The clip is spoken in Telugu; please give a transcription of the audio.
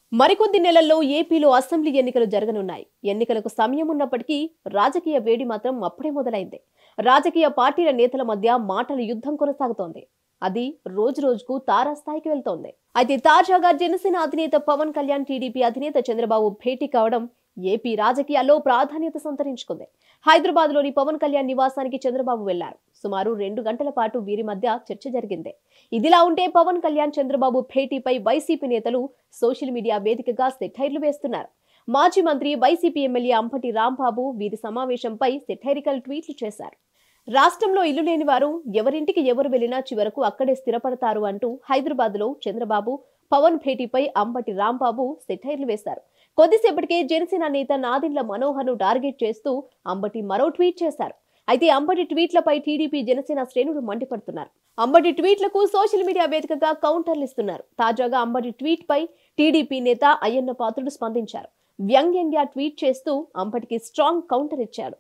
మరికొద్ది నెలల్లో ఏపీలో అసెంబ్లీ ఎన్నికలు జరగనున్నాయి ఎన్నికలకు సమయం ఉన్నప్పటికీ రాజకీయ వేడి మాత్రం అప్పుడే మొదలైంది రాజకీయ పార్టీల నేతల మధ్య మాటల యుద్ధం కొనసాగుతోంది అది రోజు రోజుకు తారాస్థాయికి వెళ్తోంది అయితే తాజాగా జనసేన అధినేత పవన్ కళ్యాణ్ టీడీపీ అధినేత చంద్రబాబు భేటీ కావడం ఏపీ రాజకీయాల్లో ప్రాధాన్యత సంతరించుకుంది హైదరాబాద్ లోని పవన్ కళ్యాణ్ నివాసానికి చంద్రబాబు వెళ్లారు సుమారు రెండు గంటల పాటు వీరి మధ్య చర్చ జరిగింది ఇదిలా ఉంటే పవన్ కళ్యాణ్ చంద్రబాబు భేటీపై వైసీపీ నేతలు సోషల్ మీడియా వేదికగా సెటైర్లు వేస్తున్నారు మాజీ మంత్రి వైసీపీ ఎమ్మెల్యే అంపటి రాంబాబు వీరి సమావేశంపై సెటైరికల్ ట్వీట్లు చేశారు రాష్ట్రంలో ఇల్లు లేని వారు ఎవరింటికి ఎవరు వెళ్లినా చివరకు అక్కడే స్థిరపడతారు అంటూ హైదరాబాద్ లో చంద్రబాబు పవన్ భేటీపై అంబటి రాంబాబు సెటైర్లు వేశారు కొద్దిసేపటికే జనసేన నేత నాదిండ్ల మనోహర్ ను టార్గెట్ చేస్తూ అంబటి మరో ట్వీట్ చేశారు అయితే అంబటి ట్వీట్లపై టీడీపీ జనసేన శ్రేణులు మండిపడుతున్నారు అంబటి ట్వీట్లకు సోషల్ మీడియా వేదికగా కౌంటర్లు ఇస్తున్నారు తాజాగా అంబటి ట్వీట్ పై టీడీపీ నేత అయ్యన్న పాత్రుడు స్పందించారు వ్యంగ్యంగా ట్వీట్ చేస్తూ అంబటికి స్ట్రాంగ్ కౌంటర్ ఇచ్చాడు